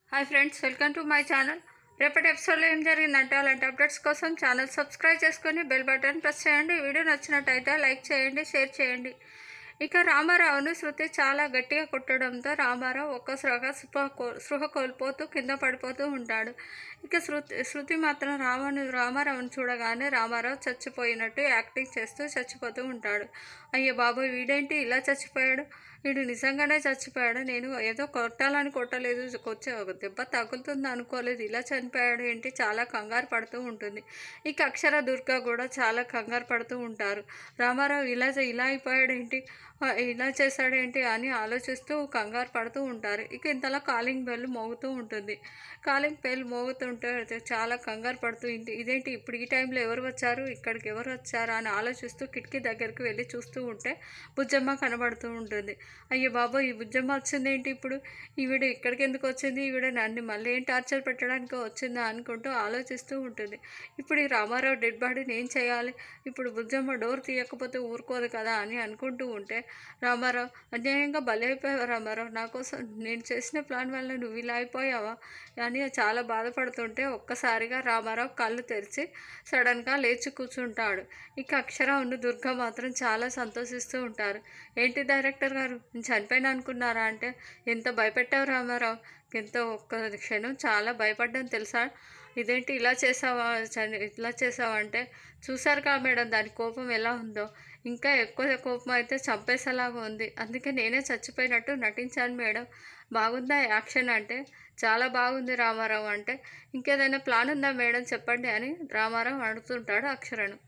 hi friends welcome to my channel రేపటి ఎపిసోడ్లో ఏం జరిగిందంటే అలాంటి అప్డేట్స్ కోసం ఛానల్ సబ్స్క్రైబ్ చేసుకొని బెల్ బటన్ ప్రెస్ చేయండి వీడియో నచ్చినట్టయితే లైక్ చేయండి షేర్ చేయండి ఇక రామారావును శృతి చాలా గట్టిగా కొట్టడంతో రామారావు ఒక్కసారిగా స్పృహ కో స్పృహ కోల్పోతూ కింద పడిపోతూ ఉంటాడు ఇక శృతి శృతి మాత్రం రామను రామారావును చూడగానే రామారావు చచ్చిపోయినట్టు యాక్టింగ్ చేస్తూ చచ్చిపోతూ ఉంటాడు అయ్యో బాబు వీడేంటి ఇలా చచ్చిపోయాడు వీడు నిజంగానే చచ్చిపోయాడు నేను ఏదో కొట్టాలని కొట్టలేదు వచ్చే ఒక దెబ్బ తగులుతుంది అనుకోలేదు ఇలా చనిపోయాడు ఏంటి చాలా కంగారు పడుతూ ఉంటుంది ఇక అక్షర దుర్గ కూడా చాలా కంగారు పడుతూ ఉంటారు రామారావు ఇలా ఇలా అయిపోయాడు ఏంటి ఆ, ఇలా చేశాడేంటి అని ఆలోచిస్తూ కంగారు పడుతూ ఉంటారు ఇక ఇంతలో కాలింగ్ బెల్ మోగుతూ ఉంటుంది కాలింగ్ బెల్ మోగుతుంటే చాలా కంగారు పడుతూ ఇంటి ఇదేంటి ఇప్పుడు ఈ టైంలో ఎవరు వచ్చారు ఇక్కడికి ఎవరు వచ్చారు అని ఆలోచిస్తూ కిటికీ దగ్గరికి వెళ్ళి చూస్తూ ఉంటే బుజ్జమ్మ కనబడుతూ ఉంటుంది అయ్యో బాబో ఈ బుజ్జమ్మ వచ్చింది ఏంటి ఇప్పుడు ఈవిడ ఇక్కడికి ఎందుకు వచ్చింది ఈవిడ నన్ను మళ్ళీ ఏం టార్చర్ పెట్టడానికి వచ్చిందా అనుకుంటూ ఆలోచిస్తూ ఉంటుంది ఇప్పుడు ఈ రామారావు డెడ్ బాడీని ఏం చేయాలి ఇప్పుడు బుజ్జమ్మ డోర్ తీయకపోతే ఊరుకోదు కదా అని అనుకుంటూ ఉంటే రామారావు అన్యాయంగా బలైపోయావు రామారావు నా కోసం నేను చేసిన ప్లాన్ వల్ల నువ్వు ఇలా అయిపోయావా అని చాలా బాధపడుతుంటే ఒక్కసారిగా రామారావు కళ్ళు తెరిచి సడన్గా లేచి కూర్చుంటాడు ఇక అక్షర ఉన్న దుర్గ మాత్రం చాలా సంతోషిస్తూ ఉంటారు ఏంటి డైరెక్టర్ గారు నేను చనిపోయినా అనుకున్నారా అంటే ఎంత భయపెట్టావు రామారావు ఎంత ఒక్క క్షణం చాలా భయపడ్డాను తెలుసా ఇదేంటి ఇలా చేసావా చని ఇలా చేసావా అంటే చూసారు కదా మేడం దాని కోపం ఎలా ఉందో ఇంకా ఎక్కువ కోపం అయితే చంపేసేలాగా ఉంది అందుకే నేనే చచ్చిపోయినట్టు నటించాను మేడం బాగుందా యాక్షన్ అంటే చాలా బాగుంది రామారావు అంటే ఇంకేదైనా ప్లాన్ ఉందా మేడం చెప్పండి అని రామారావు అడుగుతుంటాడు అక్షరను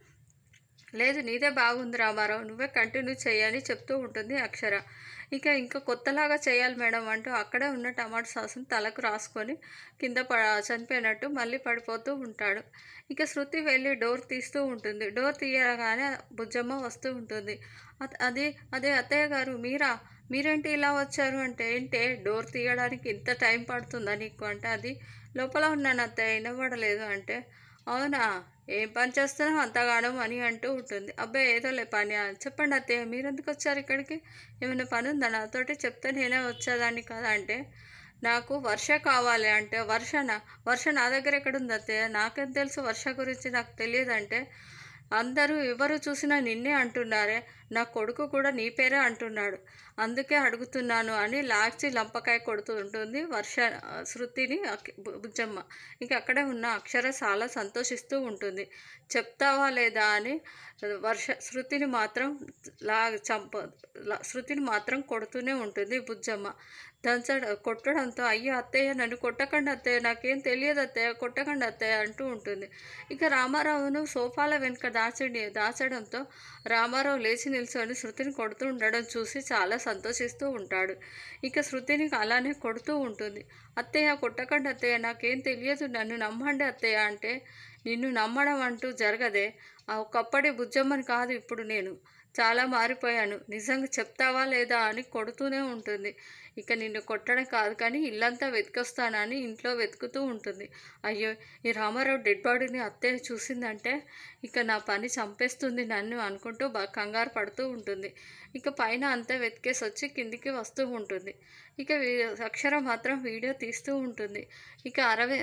లేదు నీదే బాగుంది రామారావు నువ్వే కంటిన్యూ చేయని చెప్తూ ఉంటుంది అక్షర ఇక ఇంకా కొత్తలాగా చేయాలి మేడం అంటూ అక్కడే ఉన్న టమాటా సాసును తలకు రాసుకొని కింద ప చనిపోయినట్టు మళ్ళీ పడిపోతూ ఉంటాడు ఇక శృతి వెళ్ళి డోర్ తీస్తూ ఉంటుంది డోర్ తీయగానే బుజ్జమ్మ వస్తూ ఉంటుంది అత- అది అదే అత్తయ్య గారు మీరా మీరేంటి ఇలా వచ్చారు అంటే ఏంటే డోర్ తీయడానికి ఇంత టైం పడుతుందా నీకు అంటే అది లోపల ఉన్నాను అత్తయ్య వినబడలేదు అంటే అవునా ఏం పని చేస్తున్నావు అంతగానం అని అంటూ ఉంటుంది అబ్బాయి ఏదో లే పని అని చెప్పండి అత్తయ్య మీరు ఎందుకు వచ్చారు ఇక్కడికి ఏమైనా పని ఉందా నాతోటి చెప్తే నేనే వచ్చేదాన్ని కదా అంటే నాకు వర్ష కావాలి అంటే వర్షనా వర్ష నా దగ్గర ఎక్కడ ఉంది అత్తయ్య నాకేం తెలుసు వర్ష గురించి నాకు తెలియదు అంటే అందరూ ఎవరు చూసినా నిన్నే అంటున్నారే నా కొడుకు కూడా నీ పేరే అంటున్నాడు అందుకే అడుగుతున్నాను అని లాక్చి లంపకాయ కొడుతూ ఉంటుంది వర్ష ఆ, శృతిని అక్- బు- బుజ్జమ్మ ఇంక అక్కడే ఉన్న అక్షర చాలా సంతోషిస్తూ ఉంటుంది చెప్తావా లేదా అని వర్ష శృతిని మాత్రం లా చంప లా- శృతిని మాత్రం కొడుతూనే ఉంటుంది బుజ్జమ్మ దంచడ కొట్టడంతో అయ్యో అత్తయ్య నన్ను కొట్టకండి అత్తయ్య నాకేం తెలియదు అత్తయ్య కొట్టకండి అత్తయ్య అంటూ ఉంటుంది ఇక రామారావును సోఫాల వెనుక దాచడి దాచడంతో రామారావు లేచి నిల్చొని శృతిని కొడుతూ ఉండడం చూసి చాలా సంతోషిస్తూ ఉంటాడు ఇక శృతిని అలానే కొడుతూ ఉంటుంది అత్తయ్య కొట్టకండి అత్తయ్య నాకేం తెలియదు నన్ను నమ్మండి అత్తయ్య అంటే నిన్ను నమ్మడం అంటూ జరగదే ఆ ఒకప్పటి బుజ్జమ్మని కాదు ఇప్పుడు నేను చాలా మారిపోయాను నిజంగా చెప్తావా లేదా అని కొడుతూనే ఉంటుంది ఇక నిన్ను కొట్టడం కాదు కానీ ఇల్లంతా వెతికొస్తానని ఇంట్లో వెతుకుతూ ఉంటుంది అయ్యో ఈ రామారావు డెడ్ బాడీని అత్తయ్య చూసిందంటే ఇక నా పని చంపేస్తుంది నన్ను అనుకుంటూ బాగా కంగారు పడుతూ ఉంటుంది ఇక పైన అంతా వెతికేసి వచ్చి కిందికి వస్తూ ఉంటుంది ఇక వీ- అక్షర మాత్రం వీడియో తీస్తూ ఉంటుంది ఇక అరవై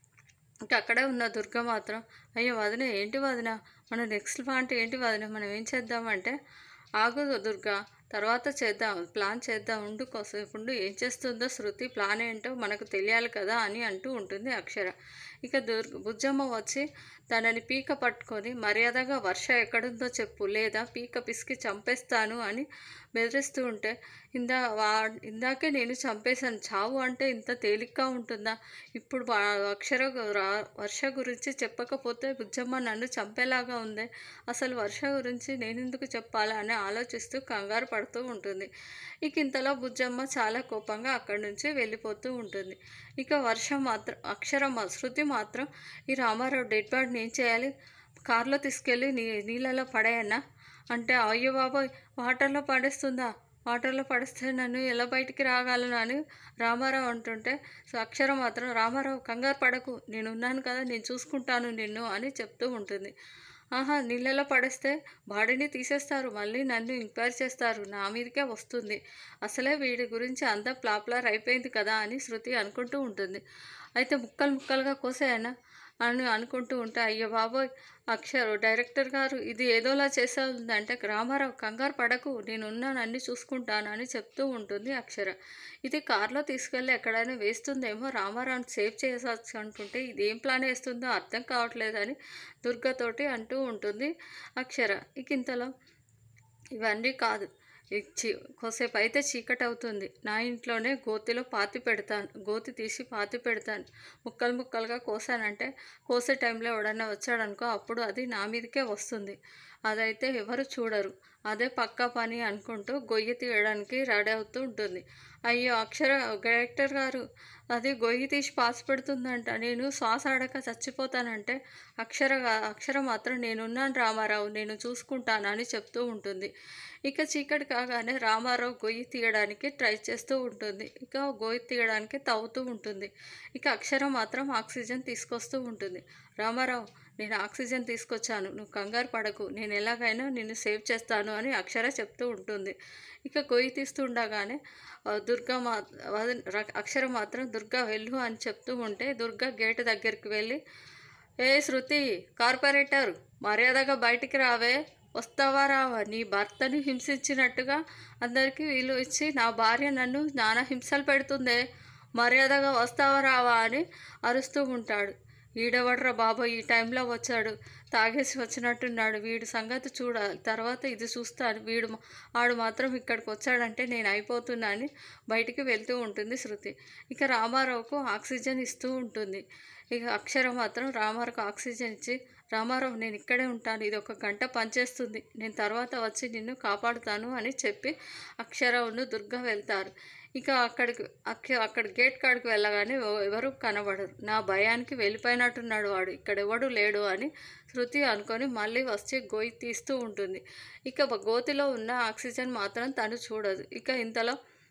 ఇంకా అక్కడే ఉన్న దుర్గ మాత్రం అయ్యో వదిన ఏంటి వదిన మన నెక్స్ట్ ప్లాంట్ ఏంటి వదిన మనం ఏం చేద్దామంటే ఆగు దుర్గా తర్వాత చేద్దాం ప్లాన్ చేద్దాం ఉండు కోసేపు ఉండు ఏం చేస్తుందో శృతి ప్లాన్ ఏంటో మనకు తెలియాలి కదా అని అంటూ ఉంటుంది అక్షర ఇక దుర్గ బుజ్జమ్మ వచ్చి తనని పీక పట్టుకొని మర్యాదగా వర్ష ఎక్కడుందో చెప్పు లేదా పీక పిసికి చంపేస్తాను అని బెదిరిస్తూ ఉంటే ఇందా వా ఇందాకే నేను చంపేశాను చావు అంటే ఇంత తేలిగ్గా ఉంటుందా ఇప్పుడు వా- అక్షర గు- రా- వర్ష గురించి చెప్పకపోతే బుజ్జమ్మ నన్ను చంపేలాగా ఉంది అసలు వర్ష గురించి నేను ఎందుకు చెప్పాలా అని ఆలోచిస్తూ కంగారు పడుతూ ఉంటుంది ఇక ఇంతలో బుజ్జమ్మ చాలా కోపంగా అక్కడి నుంచి వెళ్ళిపోతూ ఉంటుంది ఇక వర్ష మాత్రం అక్షర మా- శృతి మాత్రం ఈ రామారావు డెడ్ బాడీని ఏం చేయాలి కారులో తీసుకెళ్ళి నీ నీళ్ళలో పడేయన్నా అంటే అయ్యో బాబోయ్ వాటర్లో పడేస్తుందా వాటర్లో పడిస్తే నన్ను ఎలా బయటికి రాగలను అని రామారావు అంటుంటే సో అక్షర మాత్రం రామారావు కంగారు పడకు నేను ఉన్నాను కదా నేను చూసుకుంటాను నిన్ను అని చెప్తూ ఉంటుంది ఆహా నీళ్ళలో పడేస్తే బాడీని తీసేస్తారు మళ్ళీ నన్ను ఎంక్వైరీ చేస్తారు నా మీదకే వస్తుంది అసలే వీడి గురించి అంతా ప్లాప్లార్ అయిపోయింది కదా అని శృతి అనుకుంటూ ఉంటుంది అయితే ముక్కలు ముక్కలుగా కోసేయనా అని అనుకుంటూ ఉంటే అయ్యో బాబోయ్ అక్షర్ డైరెక్టర్ గారు ఇది ఏదోలా చేసేది అంటే రామారావు కంగారు పడకు నేనున్నాను అన్ని చూసుకుంటాను అని చెప్తూ ఉంటుంది అక్షర ఇది కారులో తీసుకెళ్ళి ఎక్కడైనా వేస్తుందేమో రామారావుని సేవ్ చేసచ్చు అంటుంటే ఇది ఏం ప్లాన్ వేస్తుందో అర్థం కావట్లేదని దుర్గతోటి అంటూ ఉంటుంది అక్షర ఇక ఇంతలో ఇవన్నీ కాదు ఇచ్చి కొద్దిసేపు అయితే చీకటి అవుతుంది నా ఇంట్లోనే గోతిలో పాతి పెడతాను గోతి తీసి పాతి పెడతాను ముక్కలు ముక్కలుగా కోసానంటే కోసే టైంలో ఎవడన్నా వచ్చాడనుకో అప్పుడు అది నా మీదకే వస్తుంది అదైతే ఎవరు చూడరు అదే పక్కా పని అనుకుంటూ గొయ్యి తీయడానికి రెడీ అవుతూ ఉంటుంది అయ్యో అక్షర డైరెక్టర్ గారు అది గొయ్యి తీసి పాసి పెడుతుందంట నేను శ్వాస ఆడక చచ్చిపోతానంటే అక్షర అక్షర మాత్రం నేనున్నాను రామారావు నేను చూసుకుంటాను అని చెప్తూ ఉంటుంది ఇక చీకటి కాగానే రామారావు గొయ్యి తీయడానికి ట్రై చేస్తూ ఉంటుంది ఇక గొయ్యి తీయడానికి తవ్వుతూ ఉంటుంది ఇక అక్షర మాత్రం ఆక్సిజన్ తీసుకొస్తూ ఉంటుంది రామారావు నేను ఆక్సిజన్ తీసుకొచ్చాను నువ్వు కంగారు పడకు నేను ఎలాగైనా నిన్ను సేవ్ చేస్తాను అని అక్షర చెప్తూ ఉంటుంది ఇక గొయ్యి తీస్తుండగానే ఆ, దుర్గా మా వద- ర- అక్షర మాత్రం దుర్గా వెళ్ళు అని చెప్తూ ఉంటే దుర్గా గేట్ దగ్గరికి వెళ్ళి ఏ శృతి కార్పొరేటర్ మర్యాదగా బయటికి రావే వస్తావా రావా నీ భర్తను హింసించినట్టుగా అందరికీ వీలు ఇచ్చి నా భార్య నన్ను నానా హింసలు పెడుతుందే మర్యాదగా వస్తావా రావా అని అరుస్తూ ఉంటాడు ఈడవడ్రా బాబు ఈ టైంలో వచ్చాడు తాగేసి వచ్చినట్టున్నాడు వీడి సంగతి చూడాలి తర్వాత ఇది చూస్తాను వీడు మా- ఆడు మాత్రం ఇక్కడికి వచ్చాడంటే నేను అయిపోతున్నా అని బయటికి వెళ్తూ ఉంటుంది శృతి ఇక రామారావుకు ఆక్సిజన్ ఇస్తూ ఉంటుంది ఇక అక్షర మాత్రం రామారావుకు ఆక్సిజన్ ఇచ్చి రామారావు నేను ఇక్కడే ఉంటాను ఇది ఒక గంట పనిచేస్తుంది నేను తర్వాత వచ్చి నిన్ను కాపాడుతాను అని చెప్పి అక్షరవును దుర్గా వెళ్తారు ఇక అక్కడికి అక్క అక్కడ గేట్ కాడికి వెళ్ళగానే ఎవ- ఎవరు కనబడరు నా భయానికి వెళ్ళిపోయినట్టున్నాడు వాడు ఇక్కడ ఎవడు లేడు అని శృతి అనుకొని మళ్ళీ వచ్చి గొయ్యి తీస్తూ ఉంటుంది ఇక బ- గోతిలో ఉన్న ఆక్సిజన్ మాత్రం తను చూడదు ఇక ఇంతలో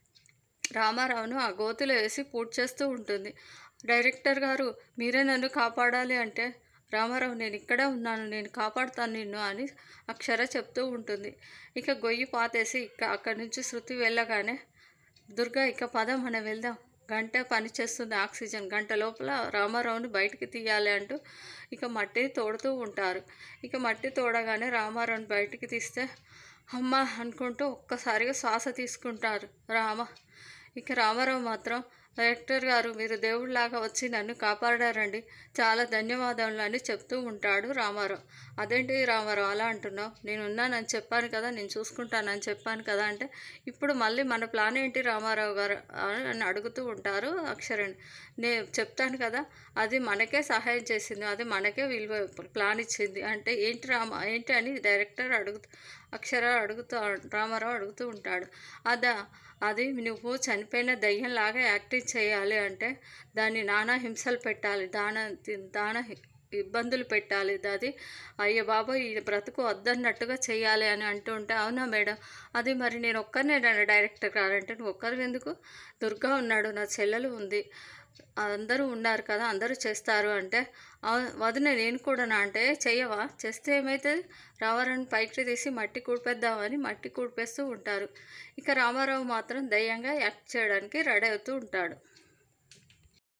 రామారావును ఆ గోతిలో వేసి పూర్తి చేస్తూ ఉంటుంది డైరెక్టర్ గారు మీరే నన్ను కాపాడాలి అంటే రామారావు నేను ఇక్కడే ఉన్నాను నేను కాపాడుతాను నిన్ను అని అక్షర చెప్తూ ఉంటుంది ఇక గొయ్యి పాతేసి ఇక అక్కడి నుంచి శృతి వెళ్ళగానే దుర్గా ఇక పద మనం వెళ్దాం గంట పని చేస్తుంది ఆక్సిజన్ గంట లోపల రామారావుని బయటికి తీయాలి అంటూ ఇక మట్టిని తోడుతూ ఉంటారు ఇక మట్టి తోడగానే రామారావుని బయటికి తీస్తే అమ్మ అనుకుంటూ ఒక్కసారిగా శ్వాస తీసుకుంటారు రామ ఇక రామారావు మాత్రం డైరెక్టర్ గారు మీరు దేవుడిలాగా వచ్చి నన్ను కాపాడారండి చాలా ధన్యవాదాలు అని చెప్తూ ఉంటాడు రామారావు అదేంటి రామారావు అలా అంటున్నావు నేను ఉన్నానని చెప్పాను కదా నేను చూసుకుంటానని చెప్పాను కదా అంటే ఇప్పుడు మళ్ళీ మన ప్లాన్ ఏంటి రామారావు గారు అని అడుగుతూ ఉంటారు అక్షరణి నేను చెప్తాను కదా అది మనకే సహాయం చేసింది అది మనకే విలువ ప్లాన్ ఇచ్చింది అంటే ఏంటి రామ ఏంటి అని డైరెక్టర్ అడుగుతూ అక్షర అడుగుతూ రామారావు అడుగుతూ ఉంటాడు అదా అది నువ్వు చనిపోయిన దయ్యంలాగా యాక్టింగ్ చేయాలి అంటే దాన్ని నానా హింసలు పెట్టాలి దాన దాన ఇబ్బందులు పెట్టాలి అది అయ్య బాబా ఈ బ్రతుకు వద్దన్నట్టుగా చేయాలి అని అంటూ ఉంటే అవునా మేడం అది మరి నేను ఒక్కరినే డైరెక్టర్ కాదంటే నువ్వు ఒక్కరు ఎందుకు దుర్గా ఉన్నాడు నా చెల్లెలు ఉంది అందరూ ఉన్నారు కదా అందరూ చేస్తారు అంటే "ఆ- వదిన నేను కూడానా అంటే చెయ్యవా చేస్తే ఏమవుతుంది రామారావుని పైకి తీసి మట్టి కూడిపేద్దామని మట్టి కూడిపేస్తూ ఉంటారు ఇక రామారావు మాత్రం దయ్యంగా యాక్ట్ చేయడానికి రెడీ అవుతూ ఉంటాడు